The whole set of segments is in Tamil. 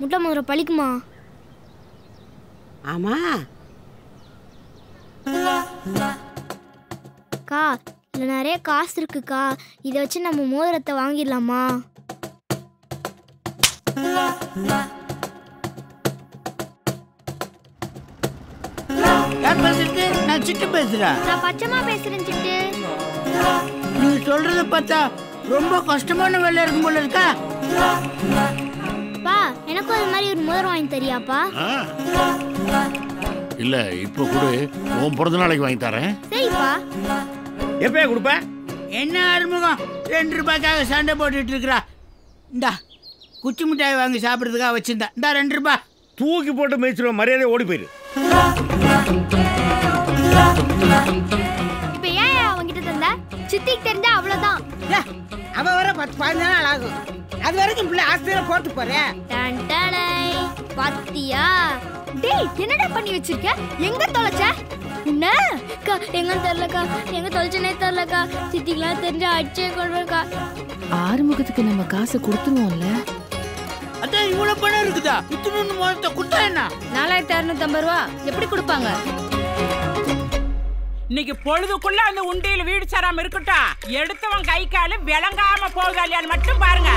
முட்டை மோதிரம் பழிக்குமா ஆமா அக்கா இதில் நிறைய காசு இருக்குக்கா இதை வச்சு நம்ம மோதிரத்தை வாங்கிடலாமா யார் பேசுறது நான் சிட்டு பேசுறேன் நான் பச்சைமா பேசுறேன் சிட்டு நீங்க சொல்றத பார்த்தா ரொம்ப கஷ்டமான வேலை இருக்கும் போல இருக்கா பா எனக்கும் அது மாதிரி ஒரு மோதிரம் வாங்கி தரியாப்பா ஆ? இல்ல இப்ப கூட உன் பிறந்த நாளைக்கு வாங்கி தரேன் சரிப்பா எப்பயா கொடுப்ப என்ன ஆறுமுகம் ரெண்டு ரூபாய்க்காக சண்டை போட்டுட்டு இருக்கிறா இந்தா குச்சி மிட்டாய் வாங்கி சாப்பிட்றதுக்காக வச்சிருந்தா இந்தா ரெண்டு ரூபாய் தூக்கி போட்டு மேய்ச்சிருவ மரியாதை ஓடி போயிரு இப்போ ஏன் அவங்கிட்ட தந்த சித்திக்கு தெரிஞ்சா அவ்வளோதான் ஏ, அவ வர பத்து பதினஞ்சு நாள் ஆகும் அது வரைக்கும் பிள்ளை ஆஸ்திரியில போட்டு போறேன் டண்டலை பாத்தியா டேய் என்னடா பண்ணி வச்சிருக்க எங்க தொலைச்ச என்ன அக்கா எங்க தெரியலக்கா எங்க தொலைச்சனே தெரியலக்கா சித்திக்கெல்லாம் தெரிஞ்சா அடிச்சே கொள்வேக்கா ஆறுமுகத்துக்கு நம்ம காசை கொடுத்துருவோம்ல அதான் இவ்வளோ பணம் இருக்குதா குத்துணுன்னு முதல்ல குத்தா என்ன நாலாயிரத்தி அறுநூத்தி ஐம்பது ரூபா எப்படி கொடுப்பாங்க இன்னைக்கு பொழுதுக்குள்ள அந்த உண்டியல் வீடு சேராம இருக்கட்டும் எடுத்தவன் கை காலு விளங்காம போகுதா இல்லையான்னு மட்டும் பாருங்க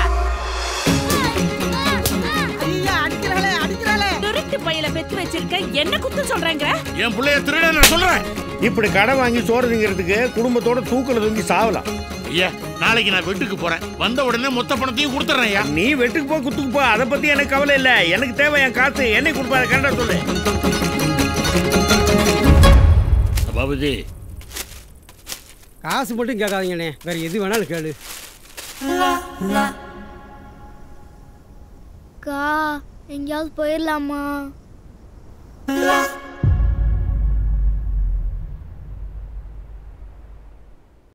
ஐயா அடிக்கிறாளே அடிக்கிறாளே திருட்டு பையில பெத்து வச்சிருக்க என்ன குத்து சொல்றேங்க என் பிள்ளைய திருட நான் சொல்றேன் இப்படி கடன் வாங்கி சோறு திங்கிறதுக்கு குடும்பத்தோட தூக்கல தூங்கி சாவலாம் ஐயா நாளைக்கு நான் வீட்டுக்கு போறேன் வந்த உடனே மொத்த பணத்தையும் கொடுத்துறேன் ஐயா நீ வெட்டுக்கு போ குத்துக்கு போ அதை பத்தி எனக்கு கவலை இல்ல எனக்கு தேவை என் காசு என்னை கொடுப்பாரு கண்டா சொல்லு பாபுஜி காசு மட்டும் கேட்காதீங்கண்ணே வேற எது வேணாலும் கேளு அக்கா எங்கேயாவது போயிடலாமா